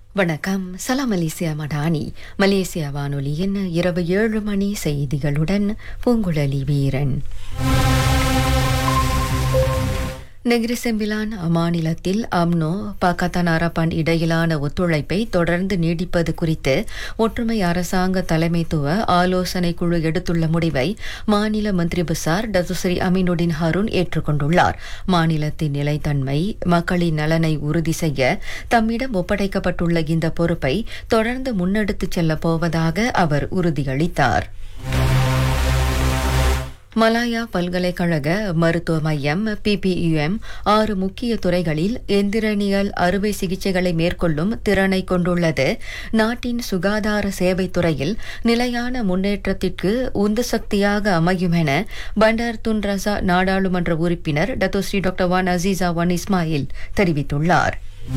வணக்கம் சலாம் Malaysia Madani Malaysia வானொலியின் இரவு ஏழு மணி செய்திகளுடன் பூங்குழலி வீரன் நெகிரி செம்பிலான் மாநிலத்தில் அம்னோ பாகிஸ்தான் அரபான் இடையிலான ஒத்துழைப்பை தொடர்ந்து நீடிப்பது குறித்து ஒற்றுமை அரசாங்க தலைமைத்துவ ஆலோசனை குழு எடுத்துள்ள முடிவை மாநில மந்திரி பசார் டத்துஸ்ரீ அமீனுடின் ஹருண் ஏற்றுக்கொண்டுள்ளார் மாநிலத்தின் நிலைத்தன்மை மக்களின் நலனை உறுதி செய்ய தம்மிடம் ஒப்படைக்கப்பட்டுள்ள இந்த பொறுப்பை தொடர்ந்து முன்னெடுத்துச் செல்லப் போவதாக அவர் உறுதியளித்தார் மலாயா பல்கலைக்கழக மருத்துவ மையம் பிபியுஎம் ஆறு முக்கிய துறைகளில் எந்திரனியல் அறுவை சிகிச்சைகளை மேற்கொள்ளும் திறனை கொண்டுள்ளது நாட்டின் சுகாதார சேவை துறையில் நிலையான முன்னேற்றத்திற்கு உந்து சக்தியாக அமையும் என பண்டார் துன் ரசா நாடாளுமன்ற உறுப்பினர் Datuk Seri doctor Wan Azizah Wan Ismail தெரிவித்துள்ளார்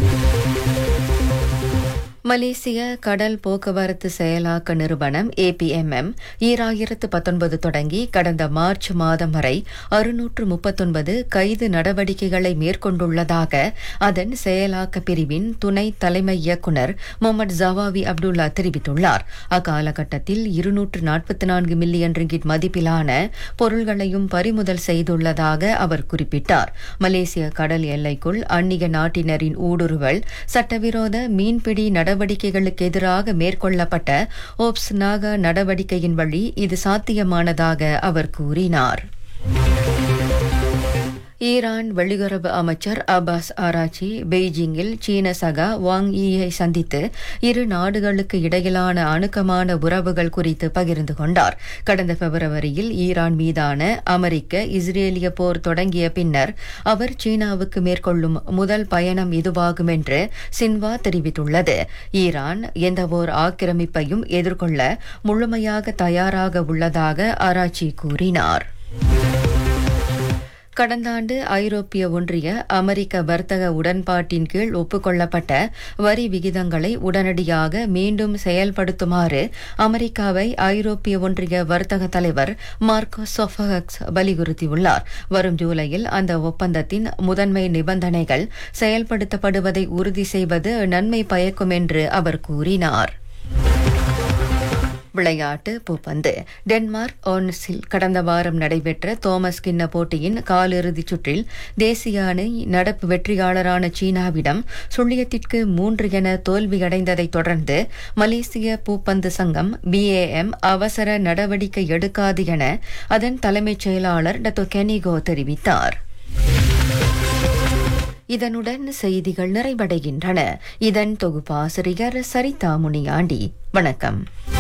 மலேசிய கடல் போக்குவரத்து செயலாக்க நிறுவனம் ஏபிஎம்எம் ஈராயிரத்து பத்தொன்பது தொடங்கி கடந்த மார்ச் மாதம் வரை அறுநூற்று முப்பத்தொன்பது கைது நடவடிக்கைகளை மேற்கொண்டுள்ளதாக அதன் செயலாக்க பிரிவின் துணை தலைமை இயக்குநர் முகமது ஜவாவி அப்துல்லா தெரிவித்துள்ளார் அக்காலகட்டத்தில் இருநூற்று நாற்பத்தி நான்கு மில்லியன் ரிங்கிட் மதிப்பிலான பொருள்களையும் பறிமுதல் செய்துள்ளதாக அவர் குறிப்பிட்டார் மலேசிய கடல் எல்லைக்குள் அந்நிய நாட்டினரின் ஊடுருவல் சட்டவிரோத மீன்பிடி நடவடிக்கை நடவடிக்கைகளுக்கு எதிராக மேற்கொள்ளப்பட்ட ஓப்ஸ் நாகா நடவடிக்கையின் வழி இது சாத்தியமானதாக அவர் கூறினார் ஈரான் வெளியுறவு அமைச்சர் அப்பாஸ் ஆராச்சி பெய்ஜிங்கில் சீன சகா வாங் ஈயை சந்தித்து இரு நாடுகளுக்கு இடையிலான அணுக்கமான உறவுகள் குறித்து பகிர்ந்து கொண்டார் கடந்த பிப்ரவரியில் ஈரான் மீதான அமெரிக்க இஸ்ரேலிய போர் தொடங்கிய பின்னர் அவர் சீனாவுக்கு மேற்கொள்ளும் முதல் பயணம் இதுவாகும் என்று சின்வா தெரிவித்துள்ளது ஈரான் எந்தவோர் ஆக்கிரமிப்பையும் எதிர்கொள்ள முழுமையாக தயாராக உள்ளதாக ஆராய்ச்சி கூறினார் கடந்த ஆண்டு ஐரோப்பிய ஒன்றிய அமெரிக்க வர்த்தக உடன்பாட்டின் கீழ் ஒப்புக்கொள்ளப்பட்ட வரி விகிதங்களை உடனடியாக மீண்டும் செயல்படுத்துமாறு அமெரிக்காவை ஐரோப்பிய ஒன்றிய வர்த்தக தலைவர் மார்க்கோ சொஃபகக்ஸ் வலியுறுத்தியுள்ளார் வரும் ஜூலையில் அந்த ஒப்பந்தத்தின் முதன்மை நிபந்தனைகள் செயல்படுத்தப்படுவதை உறுதி செய்வது நன்மை பயக்கும் என்று அவர் கூறினார் விளையாட்டு பூப்பந்து டென்மார்க் ஓன்ஸில் கடந்த வாரம் நடைபெற்ற தோமஸ் கிண்ண போட்டியின் காலிறுதிச் சுற்றில் தேசிய அணி நடப்பு வெற்றியாளரான சீனாவிடம் சுழியத்திற்கு மூன்று என தோல்வியடைந்ததைத் தொடர்ந்து மலேசிய பூப்பந்து சங்கம் பிஏஎம் அவசர நடவடிக்கை எடுக்காது என அதன் தலைமைச் செயலாளர் டத்தோ கெனிகோ தெரிவித்தார் இதனுடன் செய்திகள் நிறைவடைகின்றன இதன் தொகுப்பாசிரியர் சரிதா முனியாண்டி வணக்கம்